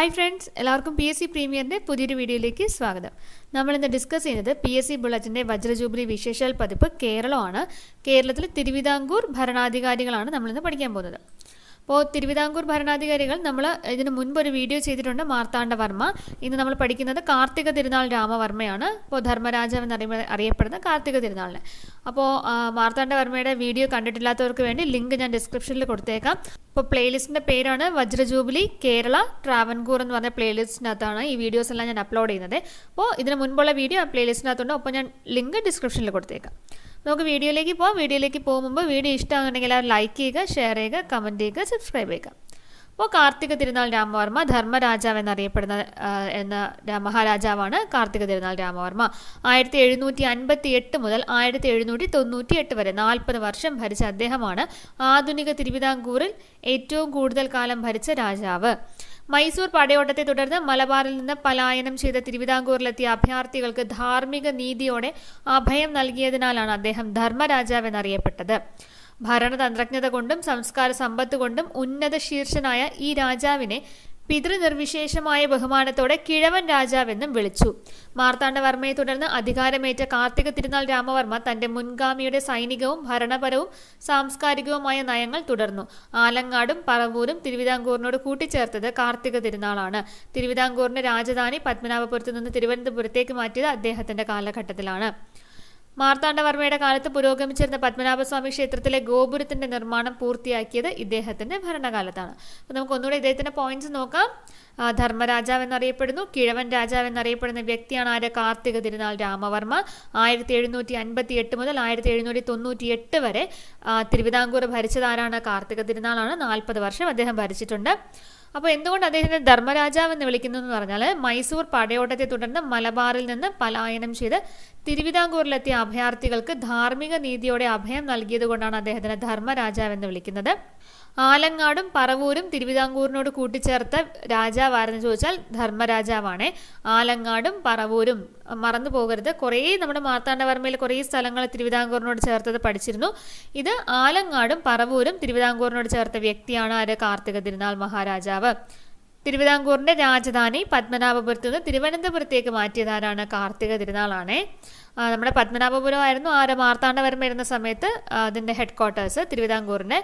hi friends എല്ലാവർക്കും P S C പ്രീമിയറിൻ്റെ പുതിയൊരു വീഡിയോയിലേക്ക് സ്വാഗതം നമ്മൾ ഇന്ന് ഡിസ്കസ് ചെയ്യുന്നത് പി എസ് സി ബുള്ളറ്റിൻ്റെ വജ്രജൂബിലി വിശേഷാൽ പതിപ്പ് കേരളമാണ് കേരളത്തിൽ തിരുവിതാംകൂർ ഭരണാധികാരികളാണ് നമ്മളിന്ന് പഠിക്കാൻ പോകുന്നത് അപ്പോൾ തിരുവിതാംകൂർ ഭരണാധികാരികൾ നമ്മൾ ഇതിന് മുൻപ് ഒരു വീഡിയോ ചെയ്തിട്ടുണ്ട് മാർത്താണ്ഡവർമ്മ ഇന്ന് നമ്മൾ പഠിക്കുന്നത് കാർത്തിക തിരുനാൾ രാമവർമ്മയാണ് ഇപ്പോൾ ധർമ്മരാജാവ് എന്നറിയ അറിയപ്പെടുന്ന കാർത്തിക തിരുനാളിന് അപ്പോൾ മാർത്താണ്ഡവർമ്മയുടെ വീഡിയോ കണ്ടിട്ടില്ലാത്തവർക്ക് വേണ്ടി ലിങ്ക് ഞാൻ ഡിസ്ക്രിപ്ഷനിൽ കൊടുത്തേക്കാം ഇപ്പോൾ പ്ലേലിസ്റ്റിൻ്റെ പേരാണ് വജ്രജൂബിലി കേരള ട്രാവൻകൂർ എന്ന് പറഞ്ഞ പ്ലേലിസ്റ്റിനകത്താണ് ഈ വീഡിയോസ് എല്ലാം ഞാൻ അപ്ലോഡ് ചെയ്യുന്നത് അപ്പോൾ ഇതിന് മുൻപുള്ള വീഡിയോ ആ പ്ലേലിസ്റ്റിനകത്തുണ്ട് അപ്പോൾ ഞാൻ ലിങ്ക് ഡിസ്ക്രിപ്ഷനിൽ കൊടുത്തേക്കാം നമുക്ക് വീഡിയോയിലേക്ക് പോകാം വീഡിയോയിലേക്ക് പോകുമ്പോൾ വീഡിയോ ഇഷ്ടമാണെന്നുണ്ടെങ്കിൽ എല്ലാവരും ലൈക്ക് ചെയ്യുക ഷെയർ ചെയ്യുക കമൻറ്റ് ചെയ്യുക സബ്സ്ക്രൈബ് ചെയ്യുക അപ്പോൾ കാർത്തിക തിരുനാൾ രാമവർമ്മ ധർമ്മരാജാവ് എന്നറിയപ്പെടുന്ന എന്ന മഹാരാജാവാണ് കാർത്തിക തിരുനാൾ രാമവർമ്മ ആയിരത്തി എഴുന്നൂറ്റി അൻപത്തി എട്ട് മുതൽ ആയിരത്തി എഴുന്നൂറ്റി തൊണ്ണൂറ്റി എട്ട് വരെ നാൽപ്പത് വർഷം ഭരിച്ച അദ്ദേഹമാണ് ആധുനിക തിരുവിതാംകൂറിൽ ഏറ്റവും കൂടുതൽ കാലം ഭരിച്ച രാജാവ് മൈസൂർ പടയോട്ടത്തെ തുടർന്ന് മലബാറിൽ നിന്ന് പലായനം ചെയ്ത തിരുവിതാംകൂറിലെത്തിയ അഭയാർത്ഥികൾക്ക് ധാർമ്മിക നീതിയോടെ അഭയം നൽകിയതിനാലാണ് അദ്ദേഹം ധർമ്മരാജാവ് എന്നറിയപ്പെട്ടത് ഭരണതന്ത്രജ്ഞത കൊണ്ടും സംസ്കാര സമ്പത്ത് കൊണ്ടും ഉന്നത ശീർഷനായ ഈ രാജാവിനെ പിതൃനിർവിശേഷമായ ബഹുമാനത്തോടെ കിഴവൻ രാജാവെന്നും വിളിച്ചു മാർത്താണ്ഡവർമ്മയെ തുടർന്ന് അധികാരമേറ്റ കാർത്തിക തിരുനാൾ രാമവർമ്മ തന്റെ മുൻഗാമിയുടെ സൈനികവും ഭരണപരവും സാംസ്കാരികവുമായ നയങ്ങൾ തുടർന്നു ആലങ്ങാടും പറവൂരും തിരുവിതാംകൂറിനോട് കൂട്ടിച്ചേർത്തത് കാർത്തിക തിരുനാളാണ് തിരുവിതാംകൂറിന്റെ രാജധാനി പത്മനാഭപുരത്ത് നിന്ന് തിരുവനന്തപുരത്തേക്ക് മാറ്റിയത് അദ്ദേഹത്തിന്റെ കാലഘട്ടത്തിലാണ് മാർത്താണ്ഡവർമ്മയുടെ കാലത്ത് പുരോഗമിച്ചിരുന്ന പത്മനാഭസ്വാമി ക്ഷേത്രത്തിലെ ഗോപുരത്തിന്റെ നിർമ്മാണം പൂർത്തിയാക്കിയത് ഇദ്ദേഹത്തിന്റെ ഭരണകാലത്താണ് അപ്പോൾ നമുക്ക് ഒന്നുകൂടെ ഇദ്ദേഹത്തിന്റെ പോയിന്റ്സ് നോക്കാം ധർമ്മരാജാവ് എന്നറിയപ്പെടുന്നു കിഴവൻ രാജാവ് എന്നറിയപ്പെടുന്ന വ്യക്തിയാണ് ആര് കാർത്തിക തിരുനാൾ രാമവർമ്മ ആയിരത്തി എഴുന്നൂറ്റി അൻപത്തി എട്ട് മുതൽ ആയിരത്തി എഴുന്നൂറ്റി തൊണ്ണൂറ്റി എട്ട് വരെ തിരുവിതാംകൂർ ഭരിച്ചതാരാണ് കാർത്തിക തിരുനാളാണ് നാൽപ്പത് വർഷം അദ്ദേഹം ഭരിച്ചിട്ടുണ്ട് അപ്പോൾ എന്തുകൊണ്ട് അദ്ദേഹത്തെ ധർമ്മരാജാവ് എന്ന് വിളിക്കുന്നു എന്ന് പറഞ്ഞാൽ മൈസൂർ പടയോട്ടത്തെ തുടർന്ന് മലബാറിൽ നിന്ന് പലായനം ചെയ്ത് തിരുവിതാംകൂറിലെത്തിയ അഭയാർത്ഥികൾക്ക് ധാർമ്മിക നീതിയോടെ അഭയം നൽകിയത് കൊണ്ടാണ് അദ്ദേഹത്തിനെ ധർമ്മരാജാവ് എന്ന് വിളിക്കുന്നത് ആലങ്ങാടും പറവൂരും തിരുവിതാംകൂറിനോട് കൂട്ടിച്ചേർത്ത രാജാവാരെന്ന് ചോദിച്ചാൽ ധർമ്മരാജാവാണ് ആലങ്ങാടും പറവൂരും മറന്നു പോകരുത് കുറേ നമ്മുടെ മാർത്താണ്ഡവർമ്മയിൽ കുറേ സ്ഥലങ്ങൾ തിരുവിതാംകൂറിനോട് ചേർത്തത് പഠിച്ചിരുന്നു ഇത് ആലങ്ങാടും പറവൂരും തിരുവിതാംകൂറിനോട് ചേർത്ത വ്യക്തിയാണ് ആര് കാർത്തിക തിരുനാൾ മഹാരാജാവ് തിരുവിതാംകൂറിന്റെ രാജധാനി പത്മനാഭപുരത്ത് നിന്ന് തിരുവനന്തപുരത്തേക്ക് മാറ്റിയതാരാണ് കാർത്തിക തിരുനാളാണ് നമ്മുടെ പത്മനാഭപുരം ആയിരുന്നു ആര് മാർത്താണ്ഡവർമ്മ ഇരുന്ന സമയത്ത് അതിന്റെ ഹെഡ് ക്വാർട്ടേഴ്സ് തിരുവിതാംകൂറിന്റെ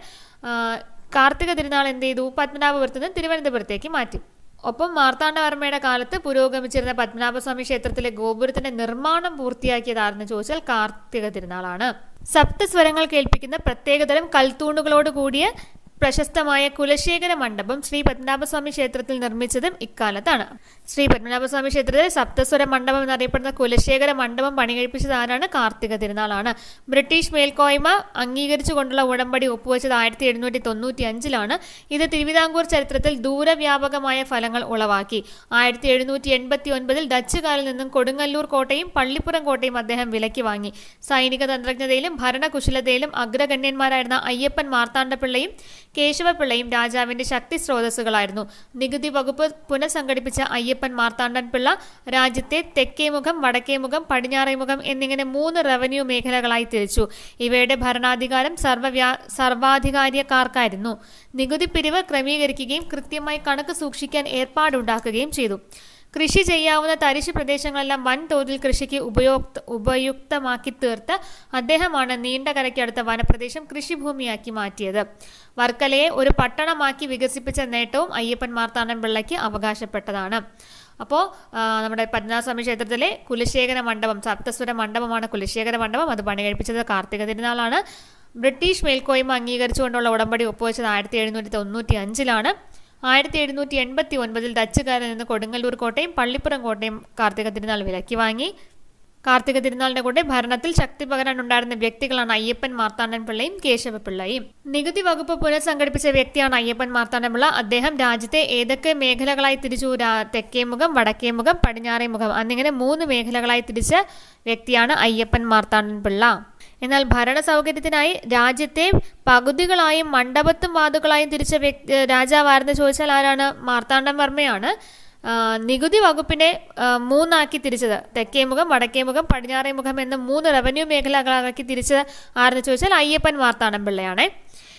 കാർത്തിക തിരുനാൾ എന്ത് ചെയ്തു പത്മനാഭപുരത്ത് നിന്ന് തിരുവനന്തപുരത്തേക്ക് മാറ്റി ഒപ്പം മാർത്താണ്ഡവർമ്മയുടെ കാലത്ത് പുരോഗമിച്ചിരുന്ന പത്മനാഭസ്വാമി ക്ഷേത്രത്തിലെ ഗോപുരത്തിന്റെ നിർമ്മാണം പൂർത്തിയാക്കിയതാരെന്ന് ചോദിച്ചാൽ കാർത്തിക തിരുനാളാണ് സപ്തസ്വരങ്ങൾ കേൾപ്പിക്കുന്ന പ്രത്യേകതരം കൽത്തൂണുകളോട് കൂടിയ പ്രശസ്തമായ കുലശേഖര മണ്ഡപം ശ്രീ പത്മനാഭസ്വാമി ക്ഷേത്രത്തിൽ നിർമ്മിച്ചതും ഇക്കാലത്താണ് ശ്രീ പത്മനാഭസ്വാമി ക്ഷേത്രത്തിൽ സപ്തസ്വര മണ്ഡപം എന്നറിയപ്പെടുന്ന കുലശേഖര മണ്ഡപം പണികഴിപ്പിച്ചത് ആരാണ് കാർത്തിക തിരുനാളാണ് ബ്രിട്ടീഷ് മേൽക്കോയ്മ അംഗീകരിച്ചുകൊണ്ടുള്ള ഉടമ്പടി ഒപ്പുവെച്ചത് ആയിരത്തി എഴുന്നൂറ്റി തൊണ്ണൂറ്റി അഞ്ചിലാണ് ഇത് തിരുവിതാംകൂർ ചരിത്രത്തിൽ ദൂരവ്യാപകമായ ഫലങ്ങൾ ഉളവാക്കി ആയിരത്തി എഴുന്നൂറ്റി എൺപത്തി ഒൻപതിൽ ഡച്ചുകാരിൽ നിന്നും കൊടുങ്ങല്ലൂർ കോട്ടയും പള്ളിപ്പുറം കോട്ടയും അദ്ദേഹം വിലക്കി വാങ്ങി സൈനിക തന്ത്രജ്ഞതയിലും ഭരണകുശലതയിലും അഗ്രഗണ്യന്മാരായിരുന്ന അയ്യപ്പൻ മാർത്താണ്ഡപിള്ളയും കേശവപിള്ളയും രാജാവിന്റെ ശക്തി സ്രോതസ്സുകളായിരുന്നു നികുതി വകുപ്പ് പുനഃസംഘടിപ്പിച്ച അയ്യപ്പൻ മാർത്താണ്ഡൻ പിള്ള രാജ്യത്തെ തെക്കേമുഖം വടക്കേമുഖം പടിഞ്ഞാറേമുഖം എന്നിങ്ങനെ മൂന്ന് റവന്യൂ മേഖലകളായി തിരിച്ചു ഇവയുടെ ഭരണാധികാരം സർവവ്യാ സർവാധികാരിയക്കാർക്കായിരുന്നു നികുതി പിരിവ് ക്രമീകരിക്കുകയും കൃത്യമായി കണക്ക് സൂക്ഷിക്കാൻ ഏർപ്പാടുണ്ടാക്കുകയും ചെയ്തു കൃഷി ചെയ്യാവുന്ന തരിശ് പ്രദേശങ്ങളെല്ലാം വൻതോതിൽ കൃഷിക്ക് ഉപയോക്ത ഉപയുക്തമാക്കി തീർത്ത് അദ്ദേഹമാണ് നീണ്ടകരയ്ക്കടുത്ത വനപ്രദേശം കൃഷിഭൂമിയാക്കി മാറ്റിയത് വർക്കലയെ ഒരു പട്ടണമാക്കി വികസിപ്പിച്ച നേട്ടവും അയ്യപ്പൻ മാർത്താണ്ഡൻ പിള്ളയ്ക്ക് അവകാശപ്പെട്ടതാണ് അപ്പോൾ നമ്മുടെ പത്മനാഭസ്വാമി ക്ഷേത്രത്തിലെ കുലശേഖര മണ്ഡപം സപ്തസ്വര മണ്ഡപമാണ് കുലശേഖര മണ്ഡപം അത് പണി കഴിപ്പിച്ചത് കാർത്തിക തിരുനാളാണ് ബ്രിട്ടീഷ് മേൽക്കോയ്മ അംഗീകരിച്ചുകൊണ്ടുള്ള ഉടമ്പടി ഒപ്പുവെച്ചത് ആയിരത്തി എഴുന്നൂറ്റി തൊണ്ണൂറ്റി അഞ്ചിലാണ് ആയിരത്തി എഴുന്നൂറ്റി എൺപത്തി ഒൻപതിൽ ഡച്ചുകാരിൽ നിന്ന് കൊടുങ്ങല്ലൂർ കോട്ടയും പള്ളിപ്പുറം കോട്ടയും കാർത്തിക തിരുനാൾ വിലക്കി വാങ്ങി കാർത്തിക തിരുനാളിന്റെ കൂടെ ഭരണത്തിൽ ശക്തി പകരാനുണ്ടായിരുന്ന വ്യക്തികളാണ് അയ്യപ്പൻ മാർത്താണ്ഡൻ പിള്ളയും കേശവപിള്ളയും നികുതി വകുപ്പ് പുനഃസംഘടിപ്പിച്ച വ്യക്തിയാണ് അയ്യപ്പൻ മാർത്താണ്ഡൻ പിള്ള അദ്ദേഹം രാജ്യത്തെ ഏതൊക്കെ മേഖലകളായി തിരിച്ചു തെക്കേമുഖം വടക്കേമുഖം പടിഞ്ഞാറേമുഖം എന്നിങ്ങനെ മൂന്ന് മേഖലകളായി തിരിച്ച വ്യക്തിയാണ് അയ്യപ്പൻ മാർത്താണ്ഡൻ പിള്ള എന്നാൽ ഭരണ സൗകര്യത്തിനായി രാജ്യത്തെ പകുതികളായും മണ്ഡപത്തും വാതുകളായും തിരിച്ച വ്യക്തി രാജാവാരെന്ന് ചോദിച്ചാൽ ആരാണ് മാർത്താണ്ഡൻ വർമ്മയാണ് നികുതി വകുപ്പിനെ മൂന്നാക്കി തിരിച്ചത് തെക്കേമുഖം വടക്കേമുഖം പടിഞ്ഞാറേമുഖം എന്ന മൂന്ന് റവന്യൂ മേഖലകളാക്കി തിരിച്ചത് ആരെന്ന് ചോദിച്ചാൽ അയ്യപ്പൻ മാർത്താണ്ഡൻ പിള്ളയാണ്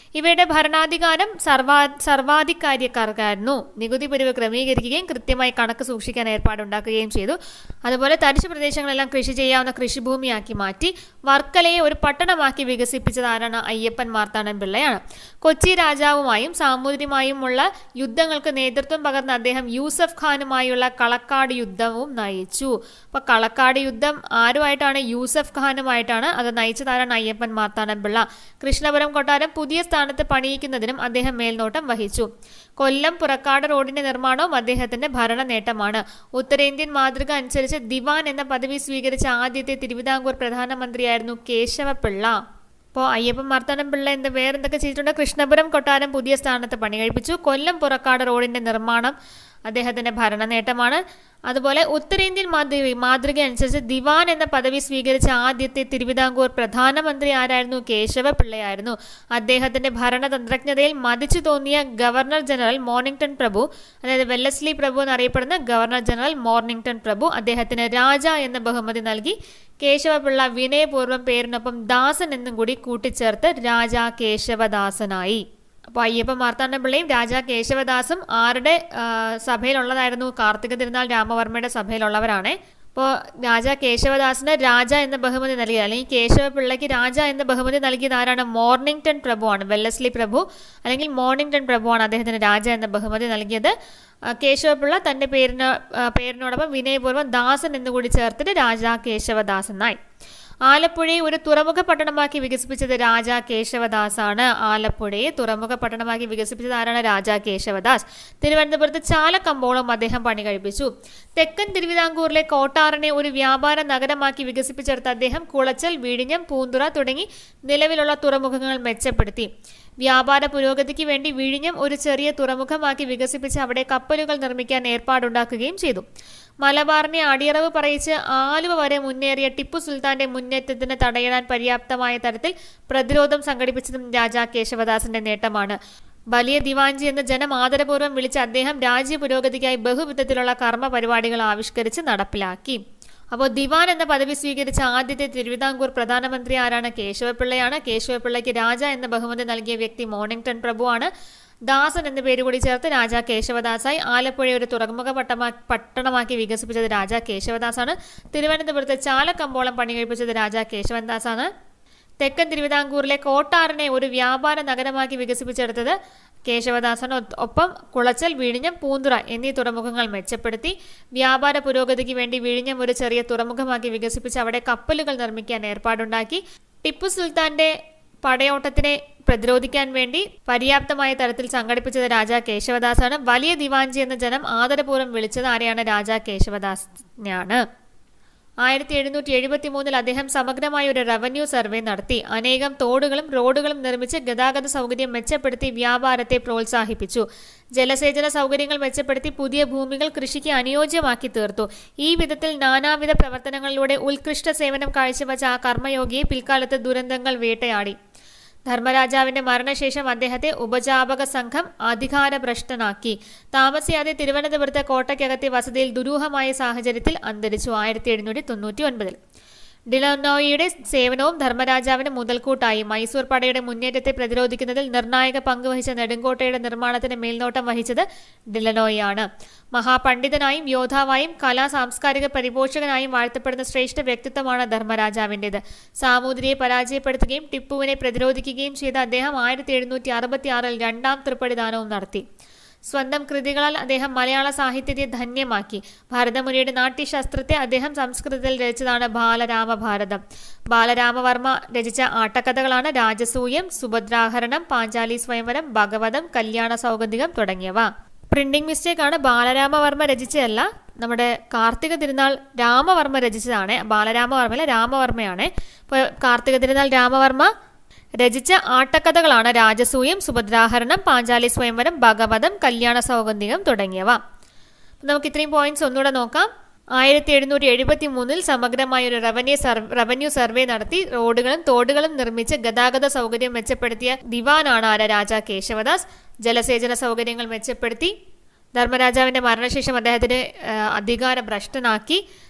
ഇവയുടെ ഭരണാധികാരം സർവാ സർവാധികാര്യക്കാർക്കായിരുന്നു നികുതി പിരിവ് ക്രമീകരിക്കുകയും കൃത്യമായി കണക്ക് സൂക്ഷിക്കാൻ ഏർപ്പാടുണ്ടാക്കുകയും ചെയ്തു അതുപോലെ തരിശു പ്രദേശങ്ങളെല്ലാം കൃഷി ചെയ്യാവുന്ന കൃഷിഭൂമിയാക്കി മാറ്റി വർക്കലയെ ഒരു പട്ടണമാക്കി വികസിപ്പിച്ചത് ആരാണ് അയ്യപ്പൻ മാർത്താണ്ഡൻ പിള്ളയാണ് കൊച്ചി രാജാവുമായും സാമൂതിരിയുമായുമുള്ള യുദ്ധങ്ങൾക്ക് നേതൃത്വം പകർന്ന അദ്ദേഹം യൂസഫ് ഖാനുമായുള്ള കളക്കാട് യുദ്ധവും നയിച്ചു അപ്പൊ കളക്കാട് യുദ്ധം ആരുമായിട്ടാണ് യൂസഫ് ഖാനുമായിട്ടാണ് അത് നയിച്ചതാരാണ് അയ്യപ്പൻ മാർത്താണ്ഡൻ പിള്ള കൃഷ്ണപുരം കൊട്ടാരം പുതിയ സ്ഥാനത്ത് പണിയിക്കുന്നതിനും അദ്ദേഹം മേൽനോട്ടം വഹിച്ചു കൊല്ലം പുറക്കാട് റോഡിന്റെ നിർമ്മാണവും അദ്ദേഹത്തിന്റെ ഭരണ നേട്ടമാണ് ഉത്തരേന്ത്യൻ മാതൃക അനുസരിച്ച് ദിവാൻ എന്ന പദവി സ്വീകരിച്ച ആദ്യത്തെ തിരുവിതാംകൂർ പ്രധാനമന്ത്രിയായിരുന്നു കേശവപിള്ള അപ്പോൾ അയ്യപ്പൻ മാർത്താണ്ഡൻ പിള്ള എന്ത് വേറെന്തൊക്കെ ചെയ്തിട്ടുണ്ട് കൃഷ്ണപുരം കൊട്ടാരം പുതിയ സ്ഥാനത്ത് പണി കഴിപ്പിച്ചു കൊല്ലം പുറക്കാട് റോഡിന്റെ നിർമ്മാണം അദ്ദേഹത്തിന്റെ ഭരണ നേട്ടമാണ് അതുപോലെ ഉത്തരേന്ത്യൻ മാതൃക മാതൃക അനുസരിച്ച് ദിവാൻ എന്ന പദവി സ്വീകരിച്ച ആദ്യത്തെ തിരുവിതാംകൂർ പ്രധാനമന്ത്രി ആരായിരുന്നു കേശവ പിള്ളയായിരുന്നു അദ്ദേഹത്തിന്റെ ഭരണതന്ത്രജ്ഞതയിൽ മതിച്ചു തോന്നിയ ഗവർണർ ജനറൽ മോർണിംഗ്ടൺ പ്രഭു അതായത് വെല്ലസ്ലി പ്രഭു എന്നറിയപ്പെടുന്ന ഗവർണർ ജനറൽ മോർണിംഗ്ടൺ പ്രഭു അദ്ദേഹത്തിന് രാജ എന്ന ബഹുമതി നൽകി കേശവപിള്ള വിനയപൂർവ്വം പേരിനൊപ്പം ദാസൻ എന്നും കൂടി കൂട്ടിച്ചേർത്ത് രാജ കേശവദാസനായി അപ്പോൾ അയ്യപ്പ മാർത്താണ്ഡപിള്ളയും രാജാ കേശവദാസും ആരുടെ ആ, സഭയിലുള്ളതായിരുന്നു കാർത്തിക തിരുനാൾ രാമവർമ്മയുടെ സഭയിലുള്ളവരാണ് അപ്പോൾ രാജാ കേശവദാസിന് രാജ എന്ന ബഹുമതി നൽകിയത് അല്ലെങ്കിൽ കേശവപിള്ളയ്ക്ക് രാജ എന്ന ബഹുമതി നൽകിയത് ആരാണ് മോർണിംഗ്ടൺ പ്രഭുവാണ് വെല്ലസ്ലി പ്രഭു അല്ലെങ്കിൽ മോർണിംഗ്ടൺ പ്രഭുവാണ് അദ്ദേഹത്തിന് രാജ എന്ന ബഹുമതി നൽകിയത് ആ, കേശവപിള്ള തന്റെ പേരിന് ആ, പേരിനോടൊപ്പം വിനയപൂർവ്വം ദാസൻ എന്നുകൂടി ചേർത്തിട്ട് രാജാ കേശവദാസനായി ആലപ്പുഴയെ ഒരു തുറമുഖ പട്ടണമാക്കി വികസിപ്പിച്ചത് രാജാ കേശവദാസാണ് ആലപ്പുഴയെ തുറമുഖ പട്ടണമാക്കി വികസിപ്പിച്ചത് ആരാണ് രാജാ കേശവദാസ് തിരുവനന്തപുരത്ത് ചാലക്കമ്പോളം അദ്ദേഹം പണി കഴിപ്പിച്ചു തെക്കൻ തിരുവിതാംകൂറിലെ കോട്ടാറിനെ ഒരു വ്യാപാര നഗരമാക്കി വികസിപ്പിച്ചെടുത്ത അദ്ദേഹം കുളച്ചൽ വിഴിഞ്ഞം പൂന്തുറ തുടങ്ങി നിലവിലുള്ള തുറമുഖങ്ങൾ മെച്ചപ്പെടുത്തി വ്യാപാര പുരോഗതിക്ക് വേണ്ടി വിഴിഞ്ഞം ഒരു ചെറിയ തുറമുഖമാക്കി വികസിപ്പിച്ച് അവിടെ കപ്പലുകൾ നിർമ്മിക്കാൻ ഏർപ്പാടുണ്ടാക്കുകയും ചെയ്തു മലബാറിനെ അടിയറവ് പറയിച്ച് ആലുവ വരെ മുന്നേറിയ ടിപ്പു സുൽത്താന്റെ മുന്നേറ്റത്തിന് തടയിടാൻ പര്യാപ്തമായ തരത്തിൽ പ്രതിരോധം സംഘടിപ്പിച്ചതും രാജാ കേശവദാസന്റെ നേട്ടമാണ് വലിയ ദിവാഞ്ചി എന്ന് ജനം ആദരപൂർവ്വം വിളിച്ച അദ്ദേഹം രാജ്യ പുരോഗതിക്കായി ബഹുവിധത്തിലുള്ള കർമ്മ പരിപാടികൾ ആവിഷ്കരിച്ച് നടപ്പിലാക്കി അപ്പോൾ ദിവാൻ എന്ന പദവി സ്വീകരിച്ച ആദ്യത്തെ തിരുവിതാംകൂർ പ്രധാനമന്ത്രി ആരാണ് കേശവപിള്ളയാണ് കേശവപിള്ളയ്ക്ക് രാജ എന്ന ബഹുമതി നൽകിയ വ്യക്തി മോർണിംഗ്ടൺ പ്രഭുവാണ് ദാസൻ എന്ന പേര് കൂടി ചേർത്ത് രാജ കേശവദാസായി ആലപ്പുഴയെ ഒരു തുറമുഖ പട്ടമാ പട്ടണമാക്കി വികസിപ്പിച്ചത് രാജ കേശവദാസാണ് തിരുവനന്തപുരത്ത് ചാലക്കമ്പോളം പണി കഴിപ്പിച്ചത് രാജ കേശവദാസാണ് തെക്കൻ തിരുവിതാംകൂറിലെ കോട്ടാറിനെ ഒരു വ്യാപാര നഗരമാക്കി വികസിപ്പിച്ചെടുത്തത് കേശവദാസന് ഒ- ഒപ്പം കുളച്ചൽ വിഴിഞ്ഞം പൂന്തുറ എന്നീ തുറമുഖങ്ങൾ മെച്ചപ്പെടുത്തി വ്യാപാര പുരോഗതിക്ക് വേണ്ടി വിഴിഞ്ഞം ഒരു ചെറിയ തുറമുഖമാക്കി വികസിപ്പിച്ച് അവിടെ കപ്പലുകൾ നിർമ്മിക്കാൻ ഏർപ്പാടുണ്ടാക്കി ടിപ്പു സുൽത്താന്റെ പടയോട്ടത്തിനെ പ്രതിരോധിക്കാൻ വേണ്ടി പര്യാപ്തമായ തരത്തിൽ സംഘടിപ്പിച്ചത് രാജാ കേശവദാസാണ് വലിയ ദിവാഞ്ചി എന്ന ജനം ആദരപൂർവ്വം വിളിച്ചത് ആരെയാണ് രാജാ കേശവദാസിനെയാണ് ആയിരത്തി എഴുന്നൂറ്റി എഴുപത്തി മൂന്നിൽ അദ്ദേഹം സമഗ്രമായ ഒരു റവന്യൂ സർവേ നടത്തി അനേകം തോടുകളും റോഡുകളും നിർമ്മിച്ച് ഗതാഗത സൗകര്യം മെച്ചപ്പെടുത്തി വ്യാപാരത്തെ പ്രോത്സാഹിപ്പിച്ചു ജലസേചന സൗകര്യങ്ങൾ മെച്ചപ്പെടുത്തി പുതിയ ഭൂമികൾ കൃഷിക്ക് അനുയോജ്യമാക്കി തീർത്തു ഈ വിധത്തിൽ നാനാവിധ പ്രവർത്തനങ്ങളിലൂടെ ഉത്കൃഷ്ട സേവനം കാഴ്ചവെച്ച ആ കർമ്മയോഗിയെ പിൽക്കാലത്ത് ദുരന്തങ്ങൾ വേട്ടയാടി ധർമ്മരാജാവിന്റെ മരണശേഷം അദ്ദേഹത്തെ ഉപജാപക സംഘം അധികാരഭ്രഷ്ടനാക്കി താമസിയാതെ തിരുവനന്തപുരത്തെ കോട്ടയ്ക്കകത്തെ വസതിയിൽ ദുരൂഹമായ സാഹചര്യത്തിൽ അന്തരിച്ചു ആയിരത്തി എഴുന്നൂറ്റി തൊണ്ണൂറ്റി ഒൻപതിൽ ഡിലനോയിയുടെ സേവനവും ധർമ്മരാജാവിന് മുതൽക്കൂട്ടായി മൈസൂർ പടയുടെ മുന്നേറ്റത്തെ പ്രതിരോധിക്കുന്നതിൽ നിർണായക പങ്കുവഹിച്ച നെടുങ്കോട്ടയുടെ നിർമ്മാണത്തിന് മേൽനോട്ടം വഹിച്ചത് ഡിലനോയാണ് മഹാപണ്ഡിതനായും യോദ്ധാവായും കലാ സാംസ്കാരിക പരിപോഷകനായും വാഴ്ത്തപ്പെടുന്ന ശ്രേഷ്ഠ വ്യക്തിത്വമാണ് ധർമ്മരാജാവിൻ്റെത് സാമൂതിരിയെ പരാജയപ്പെടുത്തുകയും ടിപ്പുവിനെ പ്രതിരോധിക്കുകയും ചെയ്ത അദ്ദേഹം ആയിരത്തി എഴുന്നൂറ്റി അറുപത്തി ആറിൽ രണ്ടാം തൃപ്പടിദാനവും നടത്തി സ്വന്തം കൃതികളാൽ അദ്ദേഹം മലയാള സാഹിത്യത്തെ ധന്യമാക്കി ഭാരതമുനിയുടെ നാട്യശാസ്ത്രത്തെ അദ്ദേഹം സംസ്കൃതത്തിൽ രചിച്ചതാണ് ബാലരാമഭാരതം ബാലരാമവർമ്മ രചിച്ച ആട്ടക്കഥകളാണ് രാജസൂയം സുഭദ്രാഹരണം പാഞ്ചാലി സ്വയംവരം ഭഗവതം കല്യാണ സൗഗന്ധികം തുടങ്ങിയവ പ്രിന്റിംഗ് മിസ്റ്റേക്ക് ആണ് ബാലരാമവർമ്മ രചിച്ചതല്ല നമ്മുടെ കാർത്തിക തിരുനാൾ രാമവർമ്മ രചിച്ചതാണ് ബാലരാമവർമ്മ രാമവർമ്മയാണ് ഇപ്പോൾ കാർത്തിക തിരുനാൾ രാമവർമ്മ രചിച്ച ആട്ടക്കഥകളാണ് രാജസൂയം സുഭദ്രാഹരണം പാഞ്ചാലി സ്വയംവരം ഭഗവതം കല്യാണ സൗഗന്ധികം തുടങ്ങിയവ അപ്പൊ നമുക്ക് ഇത്രയും പോയിന്റ്സ് ഒന്നുകൂടെ നോക്കാം ആയിരത്തി എഴുന്നൂറ്റി എഴുപത്തി മൂന്നിൽ സമഗ്രമായ ഒരു റവന്യൂ സർവേ റവന്യൂ സർവേ നടത്തി റോഡുകളും തോടുകളും നിർമ്മിച്ച് ഗതാഗത സൗകര്യം മെച്ചപ്പെടുത്തിയ ദിവാനാണ് ആര രാജ കേശവദാസ് ജലസേചന സൗകര്യങ്ങൾ മെച്ചപ്പെടുത്തി ധർമ്മരാജാവിന്റെ മരണശേഷം അദ്ദേഹത്തിന് ആ, അധികാര ഭ്രഷ്ടനാക്കി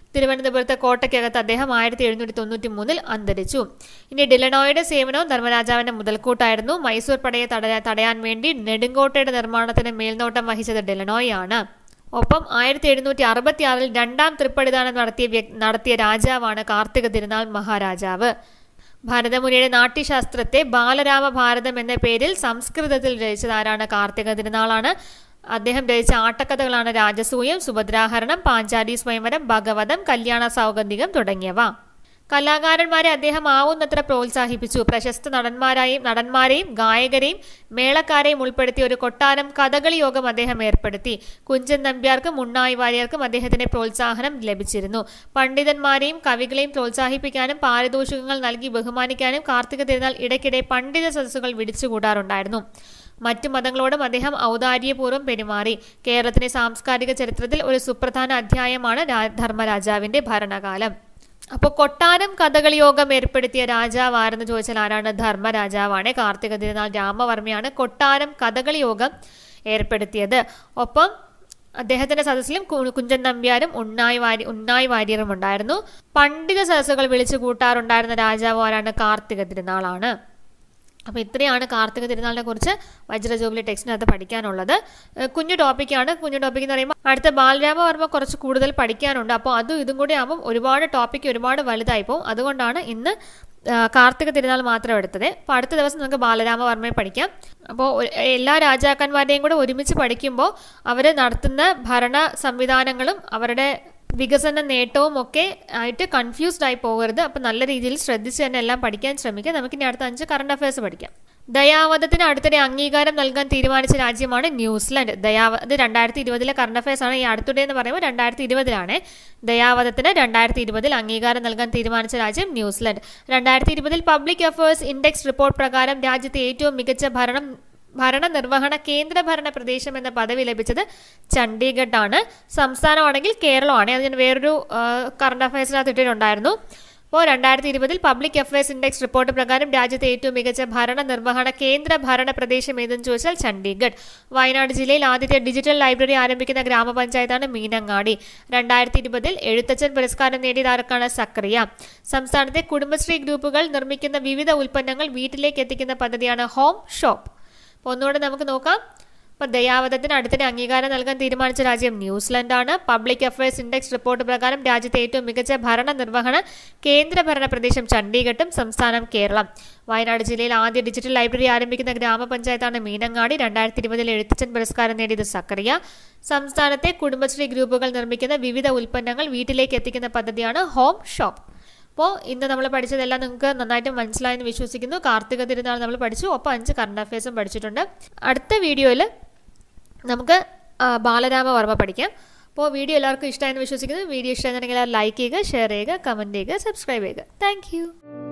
തിരുവനന്തപുരത്തെ കോട്ടയ്ക്കകത്ത് അദ്ദേഹം ആയിരത്തി എഴുന്നൂറ്റി തൊണ്ണൂറ്റി മൂന്നിൽ അന്തരിച്ചു ഇനി ഡിലനോയുടെ സേവനവും ധർമ്മരാജാവിന്റെ മുതൽക്കൂട്ടായിരുന്നു മൈസൂർ പടയെ തടയാ- തടയാൻ വേണ്ടി നെടുങ്കോട്ടയുടെ നിർമ്മാണത്തിന് മേൽനോട്ടം വഹിച്ചത് ഡിലനോയാണ് ഒപ്പം ആയിരത്തി എഴുന്നൂറ്റി അറുപത്തി ആറിൽ രണ്ടാം തൃപ്പടിദാനം നടത്തിയ വ്യക്- നടത്തിയ രാജാവാണ് കാർത്തിക തിരുനാൾ മഹാരാജാവ് ഭരതമുനിയുടെ നാട്യശാസ്ത്രത്തെ ബാലരാമ ഭാരതം എന്ന പേരിൽ സംസ്കൃതത്തിൽ രചിച്ചത് ആരാണ് കാർത്തിക തിരുനാളാണ് അദ്ദേഹം രചിച്ച ആട്ടക്കഥകളാണ് രാജസൂയം സുഭദ്രാഹരണം പാഞ്ചാലി സ്വയംവരം ഭഗവതം കല്യാണ സൗഗന്ധികം തുടങ്ങിയവ കലാകാരന്മാരെ അദ്ദേഹം ആവുന്നത്ര പ്രോത്സാഹിപ്പിച്ചു പ്രശസ്ത നടന്മാരായും നടന്മാരെയും ഗായകരെയും മേളക്കാരെയും ഉൾപ്പെടുത്തി ഒരു കൊട്ടാരം കഥകളി യോഗം അദ്ദേഹം ഏർപ്പെടുത്തി കുഞ്ചൻ നമ്പ്യാർക്കും ഉണ്ണായി വാര്യർക്കും അദ്ദേഹത്തിന്റെ പ്രോത്സാഹനം ലഭിച്ചിരുന്നു പണ്ഡിതന്മാരെയും കവികളെയും പ്രോത്സാഹിപ്പിക്കാനും പാരിതോഷികങ്ങൾ നൽകി ബഹുമാനിക്കാനും കാർത്തിക തിരുനാൾ ഇടയ്ക്കിടെ പണ്ഡിത സദസ്സുകൾ വിളിച്ചുകൂടാറുണ്ടായിരുന്നു മറ്റു മതങ്ങളോടും അദ്ദേഹം ഔദാര്യപൂർവ്വം പെരുമാറി കേരളത്തിന്റെ സാംസ്കാരിക ചരിത്രത്തിൽ ഒരു സുപ്രധാന അധ്യായമാണ് രാ- ധർമ്മരാജാവിന്റെ ഭരണകാലം അപ്പോൾ കൊട്ടാരം കഥകളി യോഗം ഏർപ്പെടുത്തിയ രാജാവ് ആരെന്ന് ചോദിച്ചാൽ ആരാണ് ധർമ്മരാജാവാണ് കാർത്തിക തിരുനാൾ രാമവർമ്മയാണ് കൊട്ടാരം കഥകളി യോഗം ഏർപ്പെടുത്തിയത് ഒപ്പം അദ്ദേഹത്തിന്റെ സദസ്സിലും കു- കുഞ്ചൻ നമ്പ്യാരും ഉണ്ണായി വാരി ഉണ്ണായി വാര്യരും ഉണ്ടായിരുന്നു പണ്ഡിത സദസ്സുകൾ വിളിച്ചു കൂട്ടാറുണ്ടായിരുന്ന രാജാവ് ആരാണ് കാർത്തിക തിരുനാളാണ് അപ്പോൾ ഇത്രയാണ് കാർത്തിക തിരുനാളിനെ കുറിച്ച് വജ്രജൂബിലി ടെക്സ്റ്റിനകത്ത് പഠിക്കാനുള്ളത് ഏഹ് കുഞ്ഞു ടോപ്പിക്കാണ് കുഞ്ഞു ടോപ്പിക് എന്ന് പറയുമ്പോൾ അടുത്ത ബാലരാമവർമ്മ കുറച്ച് കൂടുതൽ പഠിക്കാനുണ്ട് അപ്പോൾ അതും ഇതും കൂടി ആകുമ്പോൾ ഒരുപാട് ടോപ്പിക്ക് ഒരുപാട് വലുതായി പോകും അതുകൊണ്ടാണ് ഇന്ന് ആ, കാർത്തിക തിരുനാൾ മാത്രം എടുത്തത് അപ്പോൾ അടുത്ത ദിവസം നമുക്ക് ബാലരാമവർമ്മയെ പഠിക്കാം അപ്പോൾ ഒ- എല്ലാ രാജാക്കന്മാരെയും കൂടെ ഒരുമിച്ച് പഠിക്കുമ്പോൾ അവർ നടത്തുന്ന ഭരണ സംവിധാനങ്ങളും അവരുടെ വികസന നേട്ടവും ഒക്കെ ആയിട്ട് കൺഫ്യൂസ്ഡ് ആയി പോകരുത് അപ്പം നല്ല രീതിയിൽ ശ്രദ്ധിച്ച് തന്നെ എല്ലാം പഠിക്കാൻ ശ്രമിക്കുക നമുക്കിനി അടുത്ത അഞ്ച് കറണ്ട് അഫയേഴ്സ് പഠിക്കാം ദയാവധത്തിന് അടുത്തിടെ അംഗീകാരം നൽകാൻ തീരുമാനിച്ച രാജ്യമാണ് ന്യൂസിലൻഡ് ദയാവ ഇത് രണ്ടായിരത്തി ഇരുപതിലെ കറണ്ട് അഫയേഴ്സ് ആണ് ഈ അടുത്തിടെ എന്ന് പറയുമ്പോൾ രണ്ടായിരത്തി ഇരുപതിലാണ് ദയാവധത്തിന് രണ്ടായിരത്തി ഇരുപതിൽ അംഗീകാരം നൽകാൻ തീരുമാനിച്ച രാജ്യം ന്യൂസിലൻഡ് രണ്ടായിരത്തി ഇരുപതിൽ പബ്ലിക് അഫയേഴ്സ് ഇൻഡെക്സ് റിപ്പോർട്ട് പ്രകാരം രാജ്യത്തെ ഏറ്റവും മികച്ച ഭരണം ഭരണനിർവഹണ കേന്ദ്രഭരണ പ്രദേശം എന്ന പദവി ലഭിച്ചത് ചണ്ഡീഗഡ് ആണ് സംസ്ഥാനമാണെങ്കിൽ കേരളമാണ് അത് ഞാൻ വേറൊരു കറണ്ട് അഫയേഴ്സിനകത്ത് ഇട്ടിട്ടുണ്ടായിരുന്നു അപ്പോൾ രണ്ടായിരത്തി ഇരുപതിൽ പബ്ലിക് അഫയേഴ്സ് ഇൻഡെക്സ് റിപ്പോർട്ട് പ്രകാരം രാജ്യത്തെ ഏറ്റവും മികച്ച ഭരണ നിർവഹണ കേന്ദ്ര ഭരണ പ്രദേശം ഏതെന്ന് ചോദിച്ചാൽ ചണ്ഡീഗഡ് വയനാട് ജില്ലയിൽ ആദ്യത്തെ ഡിജിറ്റൽ ലൈബ്രറി ആരംഭിക്കുന്ന ഗ്രാമപഞ്ചായത്താണ് മീനങ്ങാടി രണ്ടായിരത്തി ഇരുപതിൽ എഴുത്തച്ഛൻ പുരസ്കാരം നേടിയത് ആർക്കാണ് സക്രിയ സംസ്ഥാനത്തെ കുടുംബശ്രീ ഗ്രൂപ്പുകൾ നിർമ്മിക്കുന്ന വിവിധ ഉൽപ്പന്നങ്ങൾ വീട്ടിലേക്ക് എത്തിക്കുന്ന പദ്ധതിയാണ് ഹോം ഷോപ്പ് അപ്പോൾ ഒന്നുകൂടെ നമുക്ക് നോക്കാം അപ്പോൾ ദയാവധത്തിന് അടുത്തിടെ അംഗീകാരം നൽകാൻ തീരുമാനിച്ച രാജ്യം ന്യൂസിലൻഡാണ് പബ്ലിക് അഫയേഴ്സ് ഇൻഡെക്സ് റിപ്പോർട്ട് പ്രകാരം രാജ്യത്തെ ഏറ്റവും മികച്ച ഭരണ നിർവഹണ കേന്ദ്രഭരണ പ്രദേശം ചണ്ഡീഗഡും സംസ്ഥാനം കേരളം വയനാട് ജില്ലയിൽ ആദ്യ ഡിജിറ്റൽ ലൈബ്രറി ആരംഭിക്കുന്ന ഗ്രാമപഞ്ചായത്താണ് മീനങ്ങാടി രണ്ടായിരത്തി ഇരുപതിൽ എഴുത്തച്ഛൻ പുരസ്കാരം നേടിയത് സക്കറിയ സംസ്ഥാനത്തെ കുടുംബശ്രീ ഗ്രൂപ്പുകൾ നിർമ്മിക്കുന്ന വിവിധ ഉൽപ്പന്നങ്ങൾ വീട്ടിലേക്ക് എത്തിക്കുന്ന പദ്ധതിയാണ് ഹോം ഷോപ്പ് അപ്പോൾ ഇന്ന് നമ്മൾ പഠിച്ചതെല്ലാം നിങ്ങൾക്ക് നന്നായിട്ട് മനസ്സിലായെന്ന് വിശ്വസിക്കുന്നു കാർത്തിക തിരുനാൾ നമ്മൾ പഠിച്ചു ഒപ്പം അഞ്ച് കറണ്ട് അഫയേഴ്സും പഠിച്ചിട്ടുണ്ട് അടുത്ത വീഡിയോയിൽ നമുക്ക് ആ, ബാലരാമവർമ്മ പഠിക്കാം അപ്പോൾ വീഡിയോ എല്ലാവർക്കും ഇഷ്ടമായെന്ന് വിശ്വസിക്കുന്നു വീഡിയോ ഇഷ്ടമായിരുന്നെങ്കിൽ ലൈക്ക് ചെയ്യുക ഷെയർ ചെയ്യുക കമൻറ്റ് ചെയ്യുക സബ്സ്ക്രൈബ് ചെയ്യുക താങ്ക്